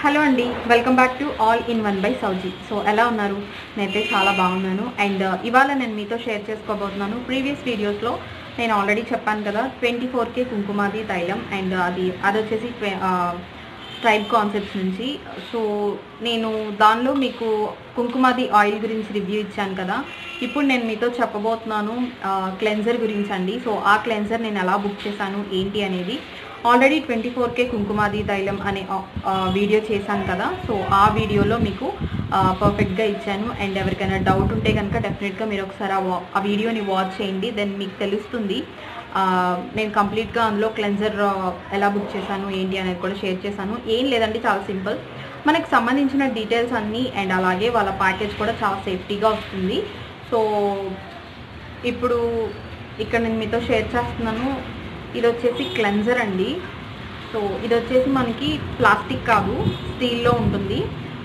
hello అండి welcome back to all in one by Souji so ఎలా ఉన్నారు నేనైతే చాలా బాగున్నాను అండ్ ఇవాళ నేను మీతో షేర్ చేసుకోబోతున్నాను ప్రీవియస్ వీడియోస్లో నేను ఆల్రెడీ చెప్పాను కదా ట్వంటీ ఫోర్కే కుంకుమాది తైలం అండ్ అది అది వచ్చేసి ట్రైబ్ కాన్సెప్ట్స్ నుంచి సో నేను దానిలో మీకు కుంకుమాది ఆయిల్ గురించి రివ్యూ ఇచ్చాను కదా ఇప్పుడు నేను మీతో చెప్పబోతున్నాను క్లెన్జర్ గురించి అండి సో ఆ క్లెన్జర్ నేను ఎలా బుక్ చేశాను ఏంటి అనేది ఆల్రెడీ ట్వంటీ ఫోర్కే కుంకుమాది తైలం అనే ఆ, వీడియో చేశాను కదా సో ఆ వీడియోలో మీకు పర్ఫెక్ట్గా ఇచ్చాను అండ్ ఎవరికైనా డౌట్ ఉంటే కనుక డెఫినెట్గా మీరు ఒకసారి ఆ వా- ఆ వీడియోని వాచ్ చేయండి దెన్ మీకు తెలుస్తుంది ఆ, నేను కంప్లీట్గా అందులో క్లెన్జర్ ఎలా బుక్ చేశాను ఏంటి అనేది కూడా షేర్ చేశాను ఏం లేదండి చాలా సింపుల్ మనకు సంబంధించిన డీటెయిల్స్ అన్నీ అండ్ అలాగే వాళ్ళ ప్యాకేజ్ కూడా చాలా సేఫ్టీగా వస్తుంది సో ఇప్పుడు ఇక్కడ నేను మీతో షేర్ చేస్తున్నాను ఇది వచ్చేసి క్లెన్జర్ అండి సో ఇది వచ్చేసి మనకి ప్లాస్టిక్ కాదు స్టీల్లో ఉంటుంది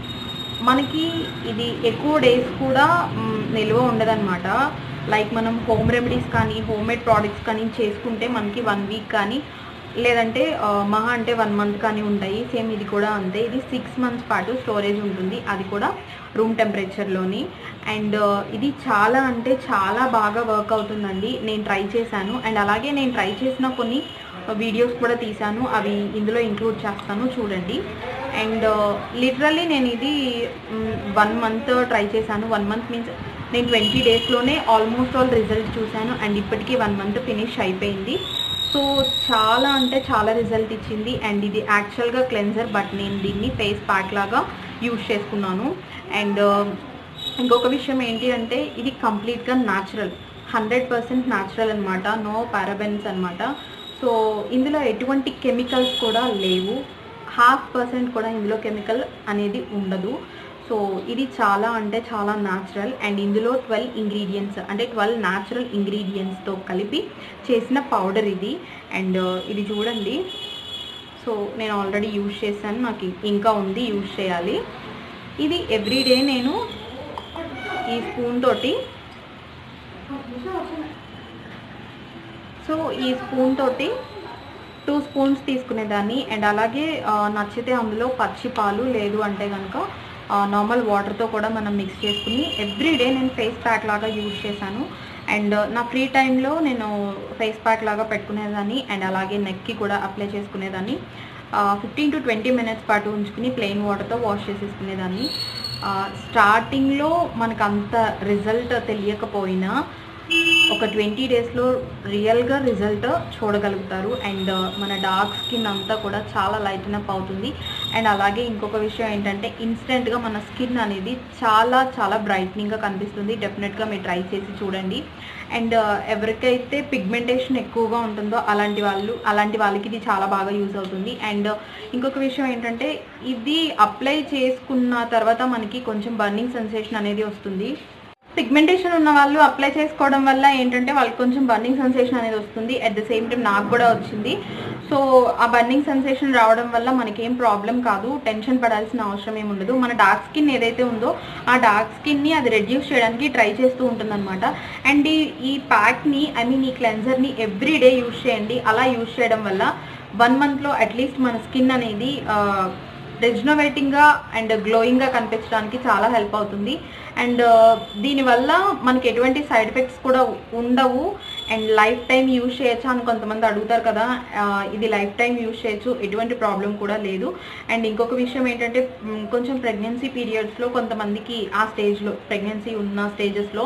మనకి ఇది ఎక్కువ డేస్ కూడా మ్, నిల్వ ఉండదన్నమాట లైక్ మనం హోమ్ రెమెడీస్ కానీ హోమ్ మేడ్ ప్రోడక్ట్స్ కానీ చేసుకుంటే మనకి వన్ వీక్ కానీ లేదంటే ఆ, మహా అంటే వన్ మంత్ కానీ ఉంటాయి సేమ్ ఇది కూడా అంతే ఇది సిక్స్ మంత్స్ పాటు స్టోరేజ్ ఉంటుంది అది కూడా రూమ్ టెంపరేచర్లోని అండ్ ఇది చాలా అంటే చాలా బాగా వర్క్ అవుతుందండి నేను ట్రై చేశాను అండ్ అలాగే నేను ట్రై చేసిన కొన్ని వీడియోస్ కూడా తీశాను అవి ఇందులో ఇంక్లూడ్ చేస్తాను చూడండి అండ్ లిటరల్లీ నేను ఇది వన్ మంత్ ట్రై చేశాను వన్ మంత్ మీన్స్ నేను ట్వంటీ డేస్లోనే ఆల్మోస్ట్ ఆల్ రిజల్ట్ చూశాను అండ్ ఇప్పటికీ వన్ మంత్ ఫినిష్ అయిపోయింది సో చాలా అంటే చాలా రిజల్ట్ ఇచ్చింది అండ్ ఇది యాక్చువల్గా క్లెన్జర్ బట్ నేను దీన్ని ఫేస్ ప్యాక్ లాగా యూజ్ చేసుకున్నాను అండ్ ఇంకొక విషయం ఏంటి అంటే ఇది కంప్లీట్గా న్యాచురల్ హండ్రెడ్ పర్సెంట్ న్యాచురల్ అనమాట నో పారాబెన్స్ అనమాట సో ఇందులో ఎటువంటి కెమికల్స్ కూడా లేవు హాఫ్ పర్సెంట్ కూడా ఇందులో కెమికల్ అనేది ఉండదు సో ఇది చాలా అంటే చాలా న్యాచురల్ అండ్ ఇందులో ట్వెల్వ్ ఇంగ్రీడియంట్స్ అంటే ట్వెల్వ్ న్యాచురల్ ఇంగ్రీడియంట్స్తో కలిపి చేసిన పౌడర్ ఇది అండ్ ఇది చూడండి సో నేను ఆల్రెడీ యూజ్ చేశాను నాకు ఇంకా ఉంది యూజ్ చేయాలి ఇది ఎవ్రీడే నేను ఈ స్పూన్ తోటి సో ఈ స్పూన్ తోటి టూ స్పూన్స్ తీసుకునేదాన్ని అండ్ అలాగే ఆ, నచ్చితే అందులో పచ్చి పాలు లేదు అంటే కనుక నార్మల్ వాటర్తో కూడా మనం మిక్స్ చేసుకుని ఎవ్రీడే నేను ఫేస్ ప్యాక్ లాగా యూజ్ చేశాను అండ్ నా ఫ్రీ టైంలో నేను ఫేస్ ప్యాక్ లాగా పెట్టుకునేదాన్ని అండ్ అలాగే నెక్కి కూడా అప్లై చేసుకునేదాన్ని ఫిఫ్టీన్ టు ట్వంటీ మినిట్స్ పాటు ఉంచుకుని ప్లెయిన్ వాటర్తో వాష్ చేసేసుకునేదాన్ని స్టార్టింగ్లో మనకు అంత రిజల్ట్ తెలియకపోయినా ఒక ట్వంటీ డేస్లో రియల్గా రిజల్ట్ చూడగలుగుతారు అండ్ మన డార్క్ స్కిన్ అంతా కూడా చాలా లైటన్ అప్ అవుతుంది అండ్ అలాగే ఇంకొక విషయం ఏంటంటే ఇన్స్టెంట్గా మన స్కిన్ అనేది చాలా చాలా బ్రైట్నింగ్గా కనిపిస్తుంది డెఫినెట్గా మీరు ట్రై చేసి చూడండి అండ్ ఎవరికైతే పిగ్మెంటేషన్ ఎక్కువగా ఉంటుందో అలాంటి వాళ్ళు అలాంటి వాళ్ళకి ఇది చాలా బాగా యూజ్ అవుతుంది అండ్ ఇంకొక విషయం ఏంటంటే ఇది అప్లై చేసుకున్న తర్వాత మనకి కొంచెం బర్నింగ్ సెన్సేషన్ అనేది వస్తుంది పిగ్మెంటేషన్ ఉన్న వాళ్ళు అప్లై చేసుకోవడం వల్ల ఏంటంటే వాళ్ళకి కొంచెం బర్నింగ్ సెన్సేషన్ అనేది వస్తుంది అట్ ద సేమ్ టైం నాకు కూడా వచ్చింది సో ఆ బర్నింగ్ సెన్సేషన్ రావడం వల్ల మనకేం ప్రాబ్లం కాదు టెన్షన్ పడాల్సిన అవసరం ఏమి ఉండదు మన డార్క్ స్కిన్ ఏదైతే ఉందో ఆ డార్క్ స్కిన్ని అది రెడ్యూస్ చేయడానికి ట్రై చేస్తూ ఉంటుందన్నమాట అండ్ ఈ ఈ ప్యాక్ని ఐ మీన్ ఈ క్లెన్జర్ని ఎవ్రీ డే యూజ్ చేయండి అలా యూజ్ చేయడం వల్ల వన్ మంత్లో అట్లీస్ట్ మన స్కిన్ అనేది రెజ్నోవేటింగ్గా అండ్ గ్లోయింగ్గా కనిపించడానికి చాలా హెల్ప్ అవుతుంది అండ్ దీనివల్ల మనకి ఎటువంటి సైడ్ ఎఫెక్ట్స్ కూడా ఉండవు అండ్ లైఫ్ టైం యూజ్ చేయొచ్చు అని కొంతమంది అడుగుతారు కదా ఆ, ఇది లైఫ్ టైం యూజ్ చేయొచ్చు ఎటువంటి ప్రాబ్లం కూడా లేదు అండ్ ఇంకొక విషయం ఏంటంటే మ్, కొంచెం ప్రెగ్నెన్సీ పీరియడ్స్లో కొంతమందికి ఆ స్టేజ్లో ప్రెగ్నెన్సీ ఉన్న స్టేజెస్లో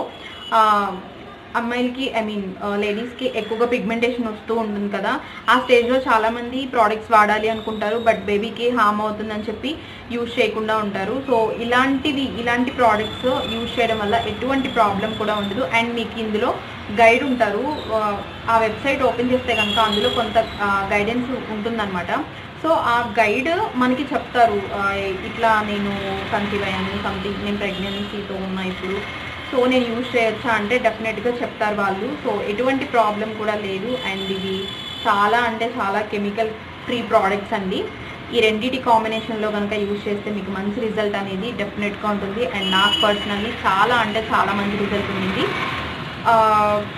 అమ్మాయిలకి ఐ మీన్ లేడీస్కి ఎక్కువగా పిగ్మెంటేషన్ వస్తూ ఉంటుంది కదా ఆ స్టేజ్లో చాలామంది ప్రోడక్ట్స్ వాడాలి అనుకుంటారు బట్ బేబీకి హామ్ అవుతుందని చెప్పి యూజ్ చేయకుండా ఉంటారు సో ఇలాంటివి ఇలాంటి ప్రోడక్ట్స్ యూజ్ చేయడం వల్ల ఎటువంటి ప్రాబ్లం కూడా ఉండదు అండ్ మీకు ఇందులో గైడ్ ఉంటారు ఆ, ఆ వెబ్సైట్ ఓపెన్ చేస్తే కనుక అందులో కొంత గైడెన్స్ ఉంటుందన్నమాట సో ఆ గైడ్ మనకి చెప్తారు ఆ, ఇట్లా నేను కన్సీవ్ అయ్యాను సంథింగ్ నేను ప్రెగ్నెన్సీతో ఉన్నా ఇప్పుడు సో నేను యూజ్ చేయొచ్చా అంటే డెఫినెట్గా చెప్తారు వాళ్ళు సో ఎటువంటి ప్రాబ్లం కూడా లేదు అండ్ ఇవి చాలా అంటే చాలా కెమికల్ ఫ్రీ ప్రోడక్ట్స్ అండి ఈ రెండింటి కాంబినేషన్లో కనుక యూజ్ చేస్తే మీకు మంచి రిజల్ట్ అనేది డెఫినెట్గా ఉంటుంది అండ్ నాకు పర్సనల్లీ చాలా అంటే చాలా మంచి రిజల్ట్ ఉంది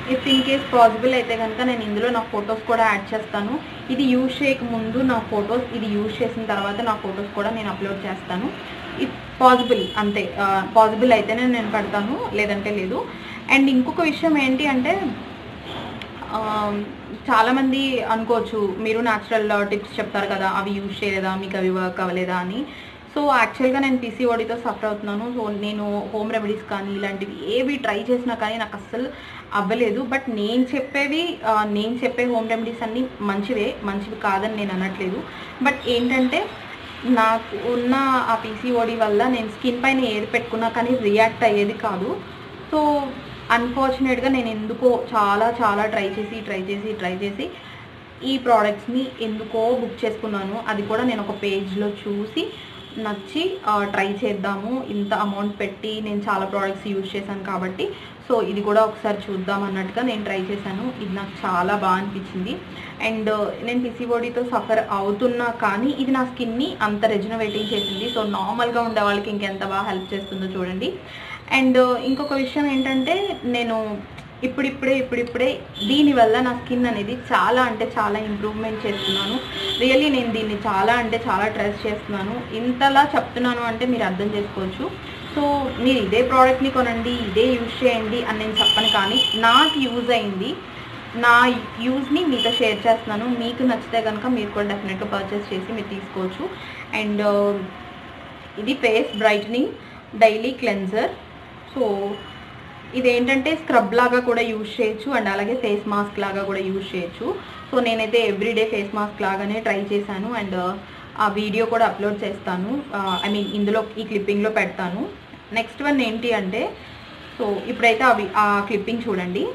ఇఫ్ ఇన్ కేస్ పాసిబుల్ అయితే కనుక నేను ఇందులో నా ఫొటోస్ కూడా యాడ్ చేస్తాను ఇది యూజ్ చేయక ముందు నా ఫొటోస్ ఇది యూజ్ చేసిన తర్వాత నా ఫొటోస్ కూడా నేను అప్లోడ్ చేస్తాను ఇఫ్ పాసిబుల్ అంతే పాసిబుల్ అయితేనే నేను పెడతాను లేదంటే లేదు అండ్ ఇంకొక విషయం ఏంటి అంటే ఆ, చాలామంది అనుకోవచ్చు మీరు న్యాచురల్ టిప్స్ చెప్తారు కదా అవి యూజ్ చేయలేదా మీకు అవి వర్క్ అవ్వలేదా అని సో యాక్చువల్గా నేను పీసీఓడితో సఫర్ అవుతున్నాను సో నేను హోమ్ రెమెడీస్ కానీ ఇలాంటివి ఏవి ట్రై చేసినా కానీ నాకు అస్సలు అవ్వలేదు బట్ నేను చెప్పేవి ఆ, నేను చెప్పే హోమ్ రెమెడీస్ అన్నీ మంచివే మంచివి కాదని నేను అనట్లేదు బట్ ఏంటంటే నాకు ఉన్న ఆ పీసీఓడి వల్ల నేను స్కిన్ పైన ఏది పెట్టుకున్నా కానీ రియాక్ట్ అయ్యేది కాదు సో అన్ఫార్చునేట్గా నేను ఎందుకో చాలా చాలా ట్రై చేసి ట్రై చేసి ట్రై చేసి ఈ ప్రోడక్ట్స్ని ఎందుకో బుక్ చేసుకున్నాను అది కూడా నేను ఒక పేజ్లో చూసి నచ్చి ట్రై చేద్దాము ఇంత అమౌంట్ పెట్టి నేను చాలా ప్రోడక్ట్స్ యూజ్ చేశాను కాబట్టి సో ఇది కూడా ఒకసారి చూద్దాం అన్నట్టుగా నేను ట్రై చేశాను ఇది నాకు చాలా బాగా అనిపించింది అండ్ నేను పిసిబోడీతో సఫర్ అవుతున్నా కానీ ఇది నా స్కిన్ని అంత రెజనవేటింగ్ చేసింది సో నార్మల్గా ఉండే వాళ్ళకి ఇంకెంత బాగా హెల్ప్ చేస్తుందో చూడండి అండ్ ఇంకొక విషయం ఏంటంటే నేను ఇప్పుడిప్పుడే ఇప్పుడిప్పుడే దీనివల్ల నా స్కిన్ అనేది చాలా అంటే చాలా ఇంప్రూవ్మెంట్ చేస్తున్నాను రియల్లీ నేను దీన్ని చాలా అంటే చాలా ట్రస్ట్ చేస్తున్నాను ఇంతలా చెప్తున్నాను అంటే మీరు అర్థం చేసుకోవచ్చు సో మీరు ఇదే ప్రోడక్ట్ని కొనండి ఇదే యూజ్ చేయండి అని నేను చెప్పను కానీ నాకు యూజ్ అయింది నా యూజ్ని మీతో షేర్ చేస్తున్నాను మీకు నచ్చితే కనుక మీరు కూడా డెఫినెట్గా పర్చేస్ చేసి మీరు తీసుకోవచ్చు అండ్ ఇది face brightening daily cleanser so ఇది ఏంటంటే స్క్రబ్ లాగా కూడా యూజ్ చేయొచ్చు అండ్ అలాగే ఫేస్ మాస్క్ లాగా కూడా యూజ్ చేయొచ్చు సో నేనైతే ఎవ్రీడే ఫేస్ మాస్క్ లాగానే ట్రై చేశాను అండ్ ఆ వీడియో కూడా అప్లోడ్ చేస్తాను ఐ మీన్ ఇందులో ఈ క్లిప్పింగ్లో పెడతాను నెక్స్ట్ వన్ ఏంటి అంటే సో ఇప్పుడైతే అవి ఆ క్లిప్పింగ్ చూడండి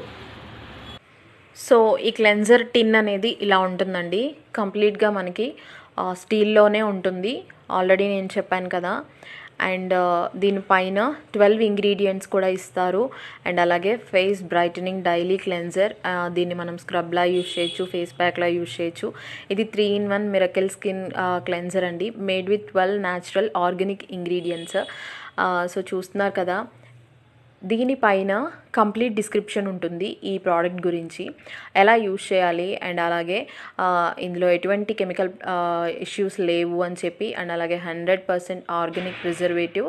సో ఈ క్లెన్జర్ టిన్ అనేది ఇలా ఉంటుందండి కంప్లీట్గా మనకి ఆ, స్టీల్లోనే ఉంటుంది ఆల్రెడీ నేను చెప్పాను కదా అండ్ ఆ, దీనిపైన ట్వెల్వ్ ఇంగ్రీడియంట్స్ కూడా ఇస్తారు అండ్ అలాగే ఫేస్ బ్రైటనింగ్ డైలీ క్లెన్జర్ దీన్ని మనం స్క్రబ్లా యూజ్ చేయొచ్చు ఫేస్ ప్యాక్లా యూజ్ చేయొచ్చు ఇది three in one miracle skin cleanser అండి made with twelve natural organic ingredients so చూస్తున్నారు కదా దీనిపైన కంప్లీట్ డిస్క్రిప్షన్ ఉంటుంది ఈ ప్రోడక్ట్ గురించి ఎలా యూజ్ చేయాలి అండ్ అలాగే ఆ, ఇందులో ఎటువంటి కెమికల్ ఇష్యూస్ లేవు అని చెప్పి అండ్ అలాగే హండ్రెడ్ పర్సెంట్ ఆర్గానిక్ ప్రిజర్వేటివ్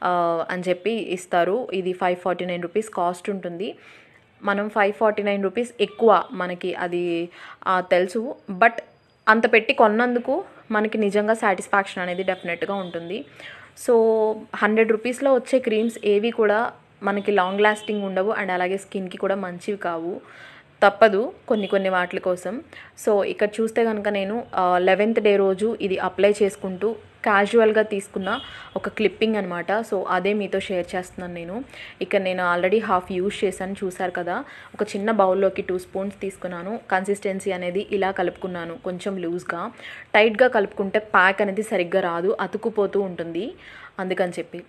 అని చెప్పి ఇస్తారు ఇది five forty nine rupees cost ఉంటుంది మనం ఫైవ్ ఫార్టీ నైన్ రూపీస్ ఎక్కువ మనకి అది ఆ, తెలుసు బట్ అంత పెట్టి కొన్నందుకు మనకి నిజంగా సాటిస్ఫాక్షన్ అనేది డెఫినెట్గా ఉంటుంది సో హండ్రెడ్ రూపీస్లో వచ్చే క్రీమ్స్ ఏవి కూడా మనకి లాంగ్ లాస్టింగ్ ఉండవు అండ్ అలాగే స్కిన్కి కూడా మంచివి కావు తప్పదు కొన్ని కొన్ని వాటి కోసం సో ఇక్కడ చూస్తే కనుక నేను లెవెన్త్ డే రోజు ఇది అప్లై చేసుకుంటూ క్యాజువల్గా తీసుకున్న ఒక క్లిప్పింగ్ అనమాట సో అదే మీతో షేర్ చేస్తున్నాను నేను ఇక్కడ నేను ఆల్రెడీ హాఫ్ యూజ్ చేశాను చూసారు కదా ఒక చిన్న బౌల్లోకి టూ స్పూన్స్ తీసుకున్నాను కన్సిస్టెన్సీ అనేది ఇలా కలుపుకున్నాను కొంచెం లూజ్గా టైట్గా కలుపుకుంటే ప్యాక్ అనేది సరిగ్గా రాదు అతుకుపోతూ ఉంటుంది అందుకని చెప్పి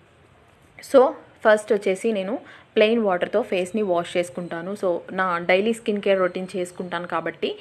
సో ఫస్ట్ వచ్చేసి నేను ప్లెయిన్ వాటర్తో ఫేస్ని వాష్ చేసుకుంటాను సో నా డైలీ స్కిన్ కేర్ రొటీన్ చేసుకుంటాను కాబట్టి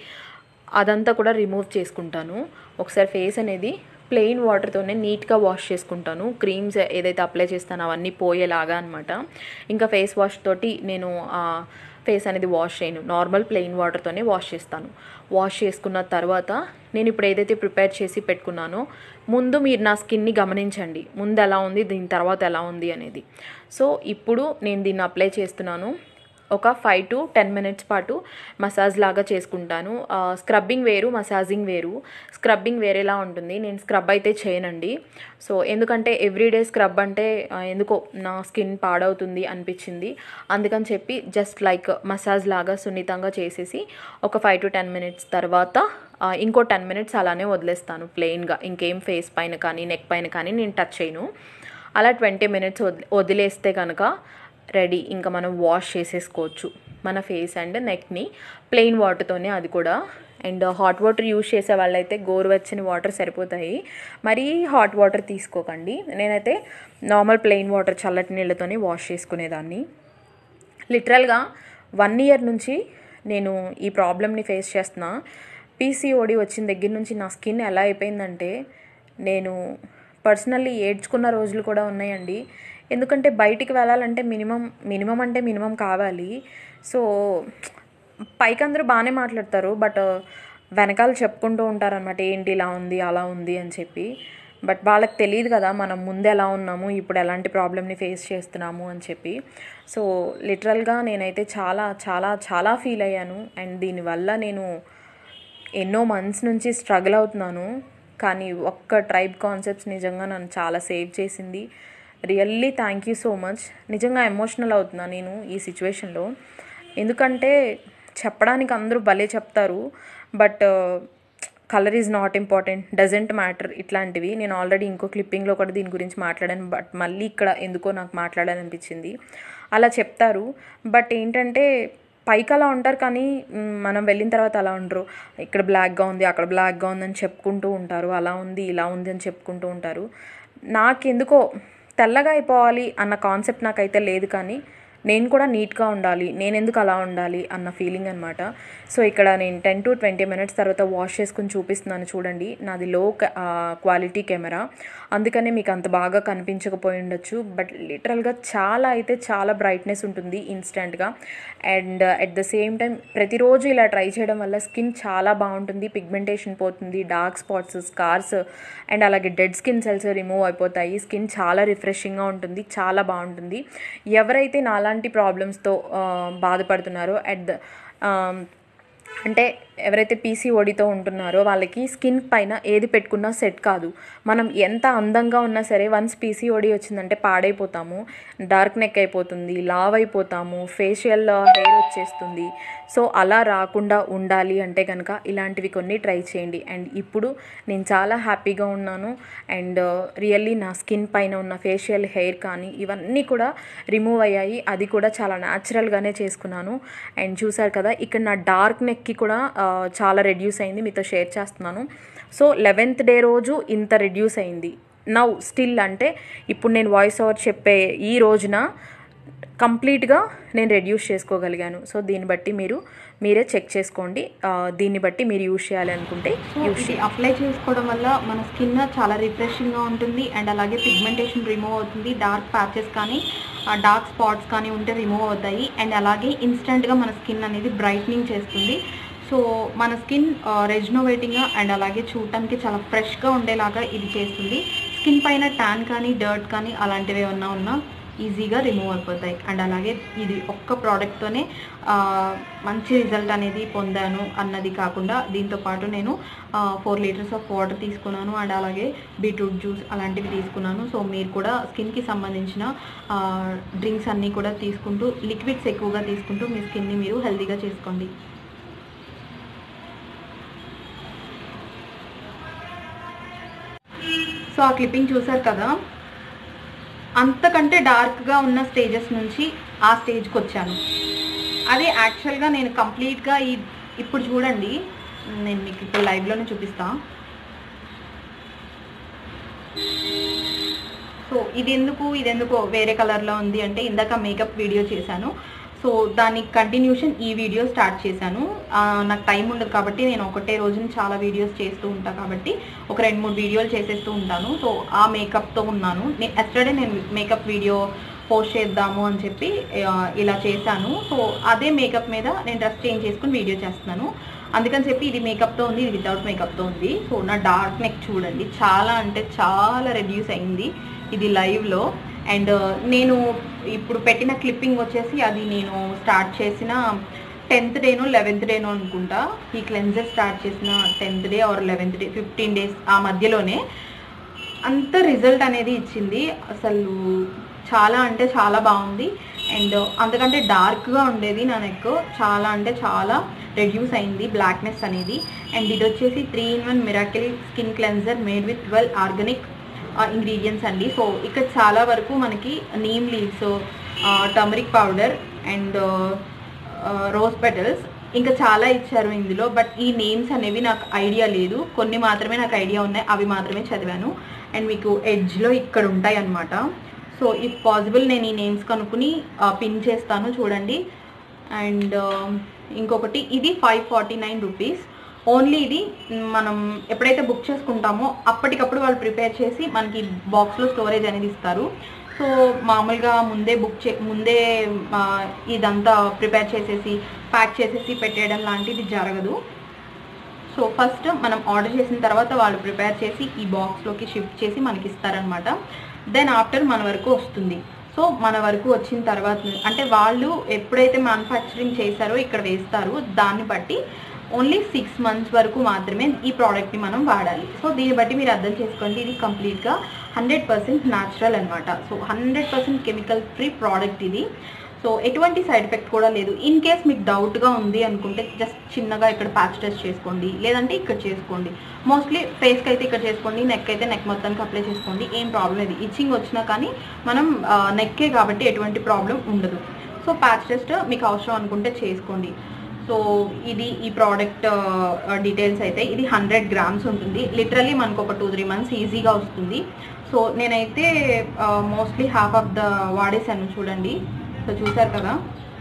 అదంతా కూడా రిమూవ్ చేసుకుంటాను ఒకసారి ఫేస్ అనేది ప్లెయిన్ వాటర్తోనే నీట్గా వాష్ చేసుకుంటాను క్రీమ్స్ ఏదైతే అప్లై చేస్తానో అవన్నీ పోయేలాగా అనమాట ఇంకా ఫేస్ వాష్ తోటి నేను ఫేస్ అనేది వాష్ చేయను నార్మల్ ప్లెయిన్ వాటర్తోనే వాష్ చేస్తాను వాష్ చేసుకున్న తర్వాత నేను ఇప్పుడు ఏదైతే ప్రిపేర్ చేసి పెట్టుకున్నానో ముందు మీరు నా స్కిన్ని గమనించండి ముందు ఎలా ఉంది దీని తర్వాత ఎలా ఉంది అనేది సో ఇప్పుడు నేను దీన్ని అప్లై చేస్తున్నాను ఒక ఫైవ్ టు టెన్ మినిట్స్ పాటు మసాజ్ లాగా చేసుకుంటాను స్క్రబ్బింగ్ వేరు మసాజింగ్ వేరు స్క్రబ్బింగ్ వేరేలా ఉంటుంది నేను స్క్రబ్ అయితే చేయనండి సో ఎందుకంటే ఎవ్రీడే స్క్రబ్ అంటే ఆ, ఎందుకో నా స్కిన్ పాడవుతుంది అనిపించింది అందుకని చెప్పి జస్ట్ లైక్ మసాజ్ లాగా సున్నితంగా చేసేసి ఒక ఫైవ్ టు టెన్ మినిట్స్ తర్వాత ఆ, ఇంకో టెన్ మినిట్స్ అలానే వదిలేస్తాను ప్లెయిన్గా ఇంకేం ఫేస్ పైన కానీ నెక్ పైన కానీ నేను టచ్ చేయను అలా ట్వంటీ మినిట్స్ వదిలే వదిలేస్తే కనుక రెడీ ఇంకా మనం వాష్ చేసేసుకోవచ్చు మన ఫేస్ అండ్ నెక్ని ప్లెయిన్ వాటర్తోనే అది కూడా అండ్ హాట్ వాటర్ యూజ్ చేసే వాళ్ళైతే గోరువెచ్చని వాటర్ సరిపోతాయి మరీ హాట్ వాటర్ తీసుకోకండి నేనైతే నార్మల్ ప్లెయిన్ వాటర్ చల్లటి నీళ్ళతోనే వాష్ చేసుకునేదాన్ని లిటరల్గా వన్ ఇయర్ నుంచి నేను ఈ ప్రాబ్లమ్ని ఫేస్ చేస్తున్నా పీసీఓడి వచ్చిన దగ్గర నుంచి నా స్కిన్ ఎలా అయిపోయిందంటే నేను పర్సనల్లీ ఏడ్చుకున్న రోజులు కూడా ఉన్నాయండి ఎందుకంటే బయటికి వెళ్ళాలంటే మినిమం మినిమం అంటే మినిమం కావాలి సో పైకి అందరూ బాగానే మాట్లాడతారు బట్ వెనకాల చెప్పుకుంటూ ఉంటారనమాట ఏంటి ఇలా ఉంది అలా ఉంది అని చెప్పి బట్ వాళ్ళకి తెలియదు కదా మనం ముందు ఎలా ఉన్నాము ఇప్పుడు ఎలాంటి ప్రాబ్లమ్ని ఫేస్ చేస్తున్నాము అని చెప్పి సో లిటరల్గా నేనైతే చాలా చాలా చాలా ఫీల్ అయ్యాను అండ్ దీనివల్ల నేను ఎన్నో మంత్స్ నుంచి స్ట్రగుల్ అవుతున్నాను కానీ ఒక్క ట్రైబ్ కాన్సెప్ట్స్ నిజంగా నన్ను చాలా సేవ్ చేసింది really thank you so much నిజంగా ఎమోషనల్ అవుతున్నాను నేను ఈ సిచ్యువేషన్లో ఎందుకంటే చెప్పడానికి అందరూ భలే చెప్తారు but colour is not important doesn't matter ఇట్లాంటివి నేను ఆల్రెడీ ఇంకో క్లిప్పింగ్లో కూడా దీని గురించి మాట్లాడాను బట్ మళ్ళీ ఇక్కడ ఎందుకో నాకు మాట్లాడాలనిపించింది అలా చెప్తారు బట్ ఏంటంటే పైకి అలా ఉంటారు కానీ మ్, మనం వెళ్ళిన తర్వాత అలా ఉండరు ఇక్కడ బ్లాక్గా ఉంది అక్కడ బ్లాక్గా ఉందని చెప్పుకుంటూ ఉంటారు అలా ఉంది ఇలా ఉంది అని చెప్పుకుంటూ ఉంటారు నాకెందుకో తెల్లగా అయిపోవాలి అన్న కాన్సెప్ట్ నాకైతే లేదు కానీ నేను కూడా నీట్గా ఉండాలి నేను ఎందుకు అలా ఉండాలి అన్న ఫీలింగ్ అనమాట సో ఇక్కడ నేను టెన్ టు ట్వంటీ మినిట్స్ తర్వాత వాష్ చేసుకుని చూపిస్తున్నాను చూడండి నాది లో క్వాలిటీ కెమెరా అందుకనే మీకు అంత బాగా కనిపించకపోయి ఉండొచ్చు బట్ లిటరల్గా చాలా అయితే చాలా బ్రైట్నెస్ ఉంటుంది ఇన్స్టెంట్గా and at the same time ప్రతిరోజు ఇలా ట్రై చేయడం వల్ల స్కిన్ చాలా బాగుంటుంది పిగ్మెంటేషన్ పోతుంది డార్క్ స్పాట్స్ స్కార్స్ అండ్ అలాగే డెడ్ స్కిన్ సెల్స్ రిమూవ్ అయిపోతాయి స్కిన్ చాలా రిఫ్రెషింగ్గా ఉంటుంది చాలా బాగుంటుంది ఎవరైతే నాలాంటి ప్రాబ్లమ్స్తో బాధపడుతున్నారో అట్ ద అంటే ఎవరైతే పీసీఓడితో ఉంటున్నారో వాళ్ళకి స్కిన్ పైన ఏది పెట్టుకున్నా సెట్ కాదు మనం ఎంత అందంగా ఉన్నా సరే వన్స్ పీసీఓడి వచ్చిందంటే పాడైపోతాము డార్క్ నెక్ అయిపోతుంది లావ్ అయిపోతాము ఫేషియల్ హెయిర్ వచ్చేస్తుంది సో అలా రాకుండా ఉండాలి అంటే కనుక ఇలాంటివి కొన్ని ట్రై చేయండి అండ్ ఇప్పుడు నేను చాలా హ్యాపీగా ఉన్నాను అండ్ రియల్లీ నా స్కిన్ పైన ఉన్న ఫేషియల్ హెయిర్ కానీ ఇవన్నీ కూడా రిమూవ్ అయ్యాయి అది కూడా చాలా న్యాచురల్గానే చేసుకున్నాను అండ్ చూసారు కదా ఇక్కడ నా డార్క్ నెక్కి కూడా ఆ, చాలా రెడ్యూస్ అయింది మీతో షేర్ చేస్తున్నాను సో లెవెన్త్ డే రోజు ఇంత రెడ్యూస్ అయింది నౌ స్టిల్ అంటే ఇప్పుడు నేను వాయిస్ ఓవర్ చెప్పే ఈ రోజున కంప్లీట్గా నేను రెడ్యూస్ చేసుకోగలిగాను సో దీన్ని బట్టి మీరు మీరే చెక్ చేసుకోండి ఆ, దీన్ని బట్టి మీరు యూజ్ చేయాలి అనుకుంటే సో యూజ్ ఇది అప్లై చేసుకోవడం వల్ల మన స్కిన్ చాలా రిఫ్రెషింగ్గా ఉంటుంది అండ్ అలాగే పిగ్మెంటేషన్ రిమూవ్ అవుతుంది డార్క్ ప్యాచెస్ కానీ డార్క్ స్పాట్స్ కానీ ఉంటే రిమూవ్ అవుతాయి అండ్ అలాగే ఇన్స్టెంట్గా మన స్కిన్ అనేది బ్రైట్నింగ్ చేస్తుంది సో మన స్కిన్ రెజ్నోవేటింగ్గా అండ్ అలాగే చూడటానికి చాలా ఫ్రెష్గా ఉండేలాగా ఇది చేస్తుంది స్కిన్ పైన ట్యాన్ కానీ డర్ట్ కానీ అలాంటివి ఏమన్నా ఉన్నా ఈజీగా రిమూవ్ అయిపోతాయి అండ్ అలాగే ఇది ఒక్క ప్రోడక్ట్తోనే మంచి రిజల్ట్ అనేది పొందాను అన్నది కాకుండా దీంతో పాటు నేను ఫోర్ లీటర్స్ ఆఫ్ వాటర్ తీసుకున్నాను అండ్ అలాగే బీట్రూట్ జ్యూస్ అలాంటివి తీసుకున్నాను సో మీరు కూడా స్కిన్కి సంబంధించిన డ్రింక్స్ అన్నీ కూడా తీసుకుంటూ లిక్విడ్స్ ఎక్కువగా తీసుకుంటూ మీ స్కిన్ని మీరు హెల్తీగా చేసుకోండి సో ఆ క్లిప్పింగ్ చూసారు కదా అంతకంటే డార్క్గా ఉన్న స్టేజెస్ నుంచి ఆ స్టేజ్కి వచ్చాను అది యాక్చువల్గా నేను కంప్లీట్గా ఈ ఇప్పుడు చూడండి నేను మీకు ఇప్పుడు లైవ్లోనే చూపిస్తా సో ఇది ఎందుకు ఇది ఎందుకు వేరే కలర్లో ఉంది అంటే ఇందాక మేకప్ వీడియో చేశాను సో దాని కంటిన్యూషన్ ఈ వీడియో స్టార్ట్ చేశాను ఆ, నాకు టైం ఉండదు కాబట్టి నేను ఒకటే రోజున చాలా వీడియోస్ చేస్తూ ఉంటాను కాబట్టి ఒక రెండు మూడు వీడియోలు చేసేస్తూ ఉంటాను సో ఆ మేకప్తో ఉన్నాను నేను ఎస్టర్డే నేను మేకప్ వీడియో పోస్ట్ చేద్దాము అని చెప్పి ఆ, ఇలా చేశాను సో అదే మేకప్ మీద నేను డ్రెస్ చేంజ్ చేసుకుని వీడియో చేస్తున్నాను అందుకని చెప్పి ఇది మేకప్తో ఉంది ఇది వితౌట్ మేకప్తో ఉంది సో నా డార్క్ నెక్ చూడండి చాలా అంటే చాలా రెడ్యూస్ అయింది ఇది లైవ్లో అండ్ నేను ఇప్పుడు పెట్టిన క్లిప్పింగ్ వచ్చేసి అది నేను స్టార్ట్ చేసిన టెన్త్ డేనో లెవెన్త్ డేనో అనుకుంటా ఈ క్లెన్జర్ స్టార్ట్ చేసిన tenth day or eleventh day fifteen days ఆ మధ్యలోనే అంత రిజల్ట్ అనేది ఇచ్చింది అసలు చాలా అంటే చాలా బాగుంది అండ్ అంతకంటే డార్క్గా ఉండేది నా నెక్ చాలా అంటే చాలా రెడ్యూస్ అయింది బ్లాక్నెస్ అనేది అండ్ ఇది వచ్చేసి three in one miracle skin cleanser made with twelve organic ingredients అండి సో ఇక్కడ చాలా వరకు మనకి neem leaves turmeric powder and rose petals ఇంకా చాలా ఇచ్చారు ఇందులో బట్ ఈ నేమ్స్ అనేవి నాకు ఐడియా లేదు కొన్ని మాత్రమే నాకు ఐడియా ఉన్నాయి అవి మాత్రమే చదివాను అండ్ మీకు ఎడ్జ్లో ఇక్కడ ఉంటాయి అన్నమాట సో ఇఫ్ పాసిబుల్ నేను ఈ నేమ్స్ కనుక్కుని పిన్ చేస్తాను చూడండి అండ్ ఇంకొకటి ఇది five forty nine rupees only ఇది మనం ఎప్పుడైతే బుక్ చేసుకుంటామో అప్పటికప్పుడు వాళ్ళు ప్రిపేర్ చేసి మనకి బాక్స్లో స్టోరేజ్ అనేది ఇస్తారు సో మామూలుగా ముందే బుక్ చే ముందే ఆ, ఇదంతా ప్రిపేర్ చేసేసి ప్యాక్ చేసేసి పెట్టేయడం లాంటిది జరగదు సో ఫస్ట్ మనం ఆర్డర్ చేసిన తర్వాత వాళ్ళు ప్రిపేర్ చేసి ఈ బాక్స్లోకి షిఫ్ట్ చేసి మనకి ఇస్తారనమాట దెన్ ఆఫ్టర్ మన వరకు వస్తుంది సో మన వరకు వచ్చిన తర్వాత అంటే వాళ్ళు ఎప్పుడైతే మ్యానుఫ్యాక్చరింగ్ చేశారో ఇక్కడ వేస్తారు దాన్ని బట్టి ఓన్లీ సిక్స్ మంత్స్ వరకు మాత్రమే ఈ ప్రోడక్ట్ని మనం వాడాలి సో దీన్ని బట్టి మీరు అర్థం చేసుకోండి ఇది కంప్లీట్గా హండ్రెడ్ పర్సెంట్ న్యాచురల్ అనమాట so hundred percent chemical free product ఇది సో ఎటువంటి సైడ్ ఎఫెక్ట్ కూడా లేదు ఇన్ కేస్ మీకు డౌట్గా ఉంది అనుకుంటే జస్ట్ చిన్నగా ఇక్కడ ప్యాచ్ టెస్ట్ చేసుకోండి లేదంటే ఇక్కడ చేసుకోండి మోస్ట్లీ ఫేస్కి అయితే ఇక్కడ చేసుకోండి నెక్ అయితే నెక్ మొత్తానికి అప్లై చేసుకోండి ఏం ప్రాబ్లం లేదు ఇచ్చింగ్ వచ్చినా కానీ మనం నెక్కే కాబట్టి ఎటువంటి ప్రాబ్లం ఉండదు సో ప్యాచ్ టెస్ట్ మీకు అవసరం అనుకుంటే చేసుకోండి సో ఇది ఈ ప్రోడక్ట్ డీటెయిల్స్ అయితే ఇది హండ్రెడ్ గ్రామ్స్ ఉంటుంది లిటరల్లీ మనకు ఒక టూ త్రీ మంత్స్ ఈజీగా వస్తుంది సో నేనైతే మోస్ట్లీ హాఫ్ ఆఫ్ ద వాడేసాను చూడండి సో చూసారు కదా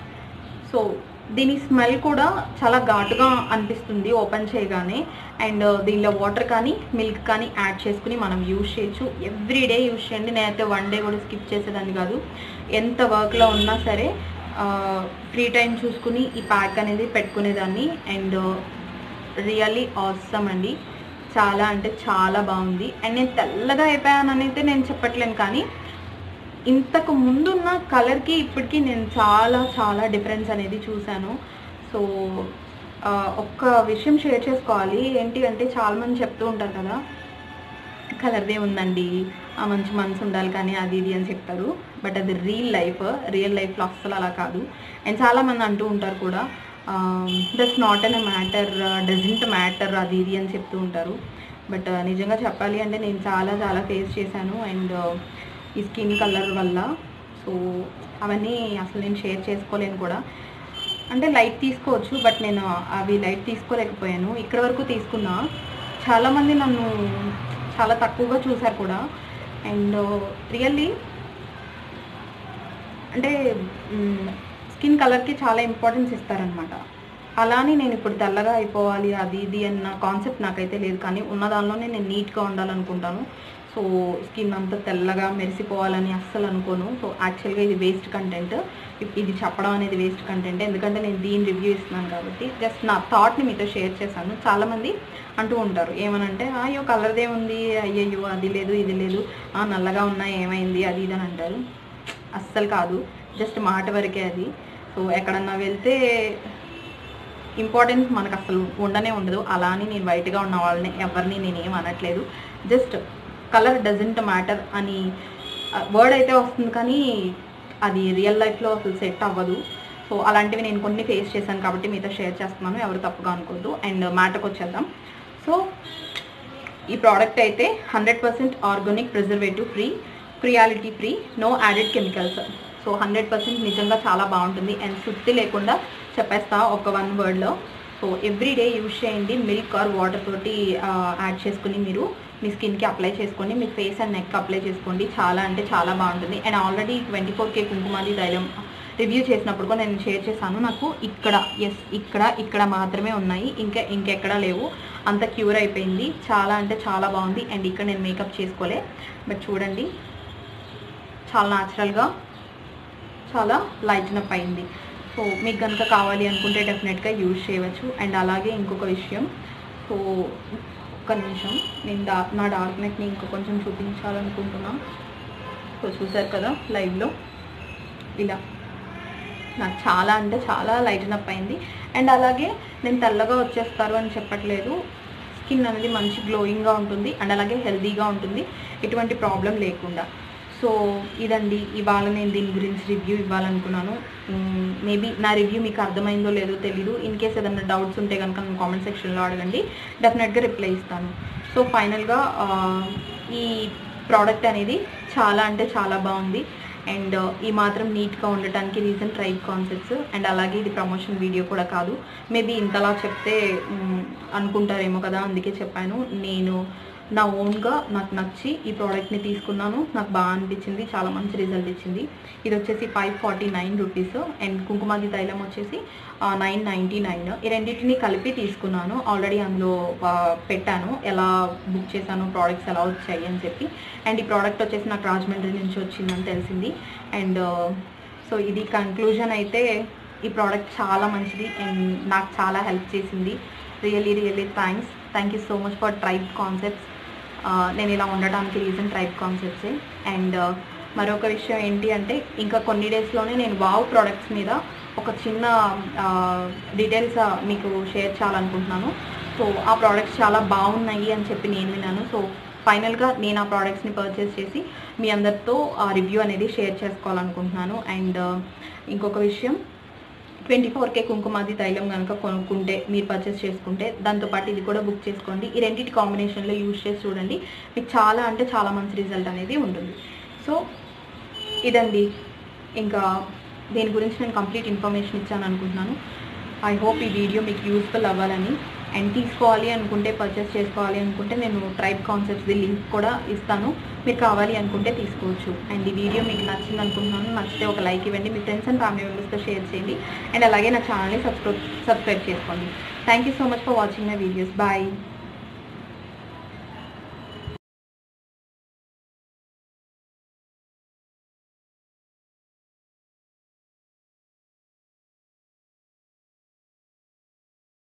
సో దీని స్మెల్ కూడా చాలా ఘాటుగా అనిపిస్తుంది ఓపెన్ చేయగానే అండ్ దీనిలో వాటర్ కానీ మిల్క్ కానీ యాడ్ చేసుకుని మనం యూజ్ చేయొచ్చు ఎవ్రీడే యూజ్ చేయండి నేనైతే వన్ డే కూడా స్కిప్ చేసేదాన్ని కాదు ఎంత వర్క్లో ఉన్నా సరే ఫ్రీ టైం చూసుకుని ఈ ప్యాక్ అనేది పెట్టుకునేదాన్ని అండ్ రియల్లీ ఆసమ్ అండి చాలా అంటే చాలా బాగుంది అండ్ నేను తెల్లగా అయిపోయానని అయితే నేను చెప్పట్లేను కానీ ఇంతకు ముందున్న కలర్కి ఇప్పటికీ నేను చాలా చాలా డిఫరెన్స్ అనేది చూశాను సో ఆ, ఒక్క విషయం షేర్ చేసుకోవాలి ఏంటి అంటే చాలామంది చెప్తూ ఉంటారు కదా కలర్దే ఉందండి ఆ మంచి మనసు ఉండాలి కానీ అది ఇది అని చెప్తారు బట్ అది రియల్ లైఫ్ రియల్ లైఫ్లో అస్సలు అలా కాదు అండ్ చాలామంది అంటూ ఉంటారు కూడా that's not an matter doesn't matter అది ఇది అని చెప్తూ ఉంటారు బట్ నిజంగా చెప్పాలి అంటే నేను చాలా చాలా ఫేస్ చేశాను అండ్ ఈ స్కిన్ కలర్ వల్ల సో అవన్నీ అసలు నేను షేర్ చేసుకోలేను కూడా అంటే లైట్ తీసుకోవచ్చు బట్ నేను అవి లైట్ తీసుకోలేకపోయాను ఇక్కడ వరకు తీసుకున్నా చాలామంది నన్ను చాలా తక్కువగా చూశారు కూడా అండ్ రియల్లీ అంటే స్కిన్ కలర్కి చాలా ఇంపార్టెన్స్ ఇస్తారనమాట అలానే నేను ఇప్పుడు తెల్లగా అయిపోవాలి అది ఇది అన్న కాన్సెప్ట్ నాకైతే లేదు కానీ ఉన్న దానిలోనే నేను నీట్గా ఉండాలనుకుంటాను సో స్కిన్ అంతా తెల్లగా మెరిసిపోవాలని అస్సలు అనుకోను సో యాక్చువల్గా ఇది వేస్ట్ కంటెంట్ ఇది చెప్పడం అనేది వేస్ట్ కంటెంట్ ఎందుకంటే నేను దీని రివ్యూ ఇస్తున్నాను కాబట్టి జస్ట్ నా థాట్ని మీతో షేర్ చేశాను చాలామంది అంటూ ఉంటారు ఏమనంటే అయ్యో కలర్దే ఉంది అయ్యయ్యో అది లేదు ఇది లేదు ఆ నల్లగా ఉన్నా ఏమైంది అది ఇది అని అంటారు అస్సలు కాదు జస్ట్ మాట వరకే అది సో ఎక్కడన్నా వెళ్తే ఇంపార్టెన్స్ మనకు అసలు ఉండనే ఉండదు అలా అని నేను వైట్గా ఉన్న వాళ్ళని ఎవరిని నేను ఏం అనట్లేదు జస్ట్ కలర్ డజంట్ మ్యాటర్ అని వర్డ్ అయితే వస్తుంది కానీ అది రియల్ లైఫ్లో అసలు సెట్ అవ్వదు సో అలాంటివి నేను కొన్ని ఫేస్ చేశాను కాబట్టి మీతో షేర్ చేస్తున్నాను ఎవరు తప్పుగా అనుకోవద్దు అండ్ మ్యాటర్కి వచ్చేద్దాం సో ఈ ప్రోడక్ట్ అయితే hundred percent organic preservative free cruelty free no added chemicals so hundred percent నిజంగా చాలా బాగుంటుంది అండ్ సుత్తి లేకుండా చెప్పేస్తా ఒక వన్ వర్డ్లో సో ఎవ్రీ డే యూజ్ చేయండి మిల్క్ ఆర్ వాటర్ తోటి యాడ్ చేసుకుని మీరు మీ స్కిన్కి అప్లై చేసుకోండి మీ ఫేస్ అండ్ నెక్ అప్లై చేసుకోండి చాలా అంటే చాలా బాగుంటుంది and already twenty four K Kumkumadi tailam review చేసినప్పుడు కూడా నేను షేర్ చేశాను నాకు ఇక్కడ ఎస్ ఇక్కడ ఇక్కడ మాత్రమే ఉన్నాయి ఇంకా ఇంకెక్కడా లేవు అంత క్యూర్ అయిపోయింది చాలా అంటే చాలా బాగుంది అండ్ ఇక్కడ నేను మేకప్ చేసుకోలే బట్ చూడండి చాలా న్యాచురల్గా చాలా లైట్న్ అప్ అయింది సో మీకు కనుక కావాలి అనుకుంటే డెఫినెట్గా యూజ్ చేయవచ్చు అండ్ అలాగే ఇంకొక విషయం సో ఒక్క నిమిషం నేను డా నా డార్క్ నెక్ని ఇంకో కొంచెం చూపించాలనుకుంటున్నా సో చూసారు కదా లైవ్లో ఇలా నాకు చాలా అంటే చాలా లైటన్ అప్ అయింది అండ్ అలాగే నేను తెల్లగా వచ్చేస్తారు అని చెప్పట్లేదు స్కిన్ అనేది మంచి గ్లోయింగ్గా ఉంటుంది అండ్ అలాగే హెల్తీగా ఉంటుంది ఎటువంటి ప్రాబ్లం లేకుండా సో ఇదండి ఇవాళ నేను దీని గురించి రివ్యూ ఇవ్వాలనుకున్నాను మేబీ నా రివ్యూ మీకు అర్థమైందో లేదో తెలీదు ఇన్ కేస్ ఏదైనా డౌట్స్ ఉంటే కనుక నేను కామెంట్ సెక్షన్లో అడగండి డెఫినెట్గా రిప్లై ఇస్తాను సో ఫైనల్గా ఈ ప్రోడక్ట్ అనేది చాలా అంటే చాలా బాగుంది అండ్ ఈ మాత్రం నీట్గా ఉండటానికి రీజన్ ట్రైబ్ కాన్సెప్ట్స్ అండ్ అలాగే ఇది ప్రమోషన్ వీడియో కూడా కాదు మేబీ ఇంతలా చెప్తే మ్, అనుకుంటారేమో కదా అందుకే చెప్పాను నేను నా ఓన్గా నాకు నచ్చి ఈ ప్రోడక్ట్ని తీసుకున్నాను నాకు బాగా అనిపించింది చాలా మంచి రిజల్ట్ ఇచ్చింది ఇది వచ్చేసి five forty nine rupees and Kumkumadi tailam వచ్చేసి నైన్ నైంటీ నైన్ ఈ రెండింటిని కలిపి తీసుకున్నాను ఆల్రెడీ అందులో ఆ, పెట్టాను ఎలా బుక్ చేశాను ప్రోడక్ట్స్ ఎలా వచ్చాయి అని చెప్పి అండ్ ఈ ప్రోడక్ట్ వచ్చేసి నాకు రాజమండ్రి నుంచి వచ్చిందని తెలిసింది అండ్ సో ఇది కంక్లూజన్ అయితే ఈ ప్రోడక్ట్ చాలా మంచిది అండ్ నాకు చాలా హెల్ప్ చేసింది really really thanks thank you so much for Tribe Concepts నేను ఇలా ఉండడానికి రీజన్ ట్రైబ్ కాన్సెప్ట్సే అండ్ మరొక విషయం ఏంటి అంటే ఇంకా కొన్ని డేస్లోనే నేను వావ్ ప్రోడక్ట్స్ మీద ఒక చిన్న డీటెయిల్స్ మీకు షేర్ చేయాలనుకుంటున్నాను సో ఆ ప్రోడక్ట్స్ చాలా బాగున్నాయి అని చెప్పి నేను విన్నాను సో ఫైనల్గా నేను ఆ ప్రోడక్ట్స్ని పర్చేస్ చేసి మీ అందరితో ఆ రివ్యూ అనేది షేర్ చేసుకోవాలనుకుంటున్నాను అండ్ ఇంకొక విషయం ట్వంటీ ఫోర్ కే కుంకుమాది తైలం కనుక కొనుక్కుంటే మీరు పర్చేస్ చేసుకుంటే దాంతోపాటు ఇది కూడా బుక్ చేసుకోండి ఈ రెండింటి కాంబినేషన్లో యూజ్ చేసి చూడండి మీకు చాలా అంటే చాలా మంచి రిజల్ట్ అనేది ఉంటుంది సో ఇదండి ఇంకా దీని గురించి నేను కంప్లీట్ ఇన్ఫర్మేషన్ ఇచ్చాను అనుకుంటున్నాను ఐ హోప్ ఈ వీడియో మీకు యూస్ఫుల్ అవ్వాలని అండ్ తీసుకోవాలి అనుకుంటే పర్చేస్ చేసుకోవాలి అనుకుంటే నేను ట్రైబ్ కాన్సెప్ట్స్ది లింక్ కూడా ఇస్తాను మీరు కావాలి అనుకుంటే తీసుకోవచ్చు అండ్ ఈ వీడియో మీకు నచ్చింది అనుకుంటున్నాను నచ్చితే ఒక లైక్ ఇవ్వండి మీ ఫ్రెండ్స్ అండ్ ఫ్యామిలీ మెంబర్స్తో షేర్ చేయండి అండ్ అలాగే నా ఛానల్ని సబ్స్క్రైబ్ సబ్స్క్రైబ్ చేసుకోండి thank you so much for watching my videos bye